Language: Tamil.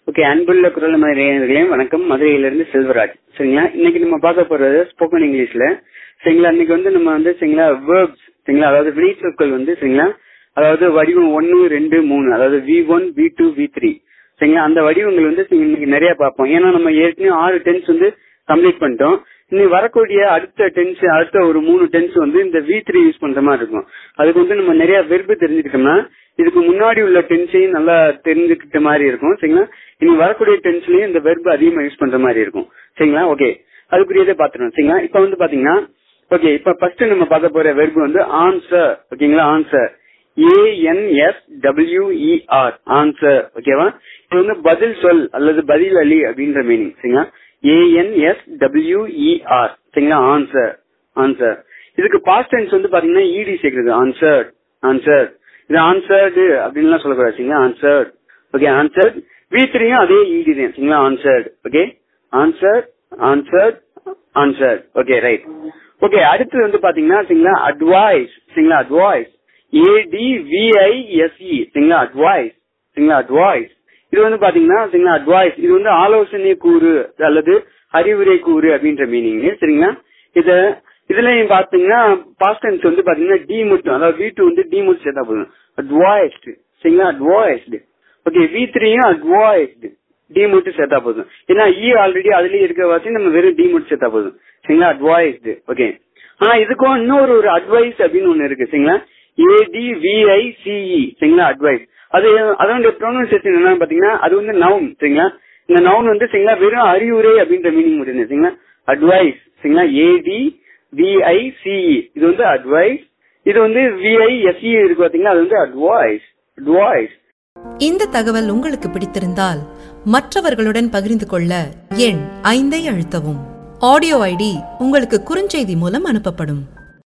ஓகே அன்புள்ள குரல் மதுரையர்களே வணக்கம் மதுரையிலிருந்து செல்வராஜ் சரிங்களா இன்னைக்கு நம்ம பார்க்க போறது ஸ்போக்கன் இங்கிலீஷ்ல சரிங்களா இன்னைக்கு வந்து நம்ம வந்து சரிங்களா வேர்ப்ஸ் சரிங்களா அதாவது வினைச்சொற்கள் வந்து சரிங்களா அதாவது வடிவம் ஒன்னு ரெண்டு மூணு அதாவது V one V two V three சரிங்களா அந்த வடிவங்கள் வந்து இன்னைக்கு நிறைய பார்ப்போம் ஏன்னா நம்ம ஏற்கனவே ஆறு டென்ஸ் வந்து கம்ப்ளீட் பண்ணிட்டோம் இன்னைக்கு வரக்கூடிய அடுத்த டென்ஸ் அடுத்த ஒரு மூணு டென்ஸ் வந்து இந்த வி த்ரீ யூஸ் பண்ற மாதிரி இருக்கும் அதுக்கு வந்து நம்ம நிறைய வெர்பு தெரிஞ்சுக்கிட்டோம்னா இதுக்கு முன்னாடி உள்ள டென்ஸையும் நல்லா தெரிஞ்சுக்கிட்ட மாதிரி இருக்கும் சரிங்களா இனி வரக்கூடிய டென்ஸ்லயும் இந்த வெர்பு அதிகமா யூஸ் பண்ற மாதிரி இருக்கும் சரிங்களா ஓகே அதுக்குரியதே பாத்துருவோம் சரிங்களா இப்ப வந்து பாத்தீங்கன்னா ஓகே இப்ப ஃபர்ஸ்ட் நம்ம பார்க்க போற வெர்பு வந்து ஆன்சர் ஓகேங்களா ஆன்சர் ஏஎன்எஸ் டபிள்யூஇஆர் ஆன்சர் ஓகேவா இது வந்து பதில் சொல் அல்லது பதில் அலி அப்படின்ற மீனிங் சரிங்களா ஏஎன்எஸ் டபிள்யூஇஆர் சரிங்களா ஆன்சர் ஆன்சர் இதுக்கு பாஸ்ட் டென்ஸ் வந்து பாத்தீங்கன்னா இடி சேர்க்கிறது ஆன்சர் ஆன்சர் இது ஆன்சர்டு அப்படின்லாம் சொல்லக்கூடாது சரிங்களா ஆன்சர்ட் ஓகே ஆன்சர்ட் வி த்ரீயும் அதே இடி தான் சரிங்களா answered okay answer answered answered okay right okay அடுத்து வந்து பாத்தீங்கன்னா சரிங்களா அட்வைஸ் சரிங்களா அட்வைஸ் ஏடிவிஐஎஸ்இ சரிங்களா அட்வைஸ் சரிங்களா அட்வைஸ் இது வந்து பாத்தீங்கன்னா சரிங்களா அட்வைஸ் இது வந்து ஆலோசனை கூறு அல்லது அறிவுரை கூறு அப்படின்ற மீனிங் சரிங்களா இத இதுலயும் பாத்தீங்கன்னா பாஸ்ட் டென்ஸ் வந்து பாத்தீங்கன்னா டி மட்டும் அதாவது வி டூ வந்து டி மட்டும் சேர்த்தா போதும் அட்வைஸ்டு சரிங்களா அட்வைஸ்டு ஓகே வி த்ரீயும் அட்வைஸ்டு டி மட்டும் சேர்த்தா போதும் ஏன்னா இ ஆல்ரெடி அதுலயே இருக்க வாசி நம்ம வெறும் டி மட்டும் சேர்த்தா போதும் சரிங்களா அட்வைஸ்டு ஓகே ஆனா இதுக்கும் இன்னொரு ஒரு அட்வைஸ் அப்படின்னு ஒண்ணு இருக்கு சரிங்களா ஏடிவிஐசிஇ சரிங்களா அட்வைஸ் அது அதனுடைய ப்ரொனன்சியேஷன் என்னன்னு பாத்தீங்கன்னா அது வந்து நவுன் சரிங்களா இந்த நவுன் வந்து சரிங்களா வெறும் அறிவுரை அப்படின்ற மீனிங் மட்டும் சரிங்களா அட்வைஸ் சரிங்களா ஏடி விஐசிஇ இது வந்து அட்வைஸ் இது வந்து விஐஎஸ்இ இருக்கு பாத்தீங்கன்னா அது வந்து அட்வைஸ் அட்வைஸ் இந்த தகவல் உங்களுக்கு பிடித்திருந்தால் மற்றவர்களுடன் பகிர்ந்து கொள்ள எண் ஐந்தை அழுத்தவும் ஆடியோ ஐடி உங்களுக்கு குறுஞ்செய்தி மூலம் அனுப்பப்படும்